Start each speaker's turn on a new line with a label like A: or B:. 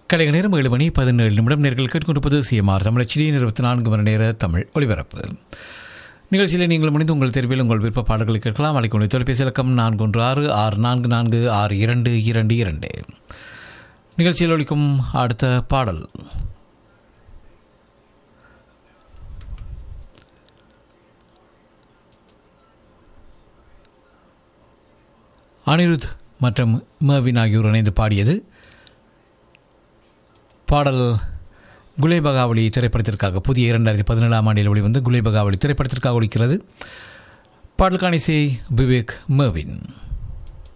A: கலைக நேரம் ஏழு மணி பதினேழு நிமிடம் நேர்கள் கேட்டுக்கொண்டிருப்பது சிஎம்ஆர் தமிழச்சிடி இருபத்தி நான்கு மணி நேர தமிழ் ஒளிபரப்பு நிகழ்ச்சியில் நீங்கள் முடிந்து உங்கள் தேர்வில் உங்கள் விருப்ப பாடல்களை கேட்கலாம் அழைக்கும் தொலைபேசி இலக்கம் நான்கு ஒன்று ஆறு ஆறு நான்கு நான்கு ஆறு இரண்டு இரண்டு இரண்டு நிகழ்ச்சியில் ஒழிக்கும் அடுத்த பாடல் அனிருத் மற்றும் மர்வின் ஆகியோர் இணைந்து பாடியது பாடல் குலேபகாவளி திரைப்படத்திற்காக புதிய இரண்டாயிரத்தி பதினேழாம் ஆண்டில் வெளிவந்து குலேபகாவளி திரைப்படத்திற்காக ஒழிக்கிறது பாடலுக்கான இசை விவேக் மர்வின்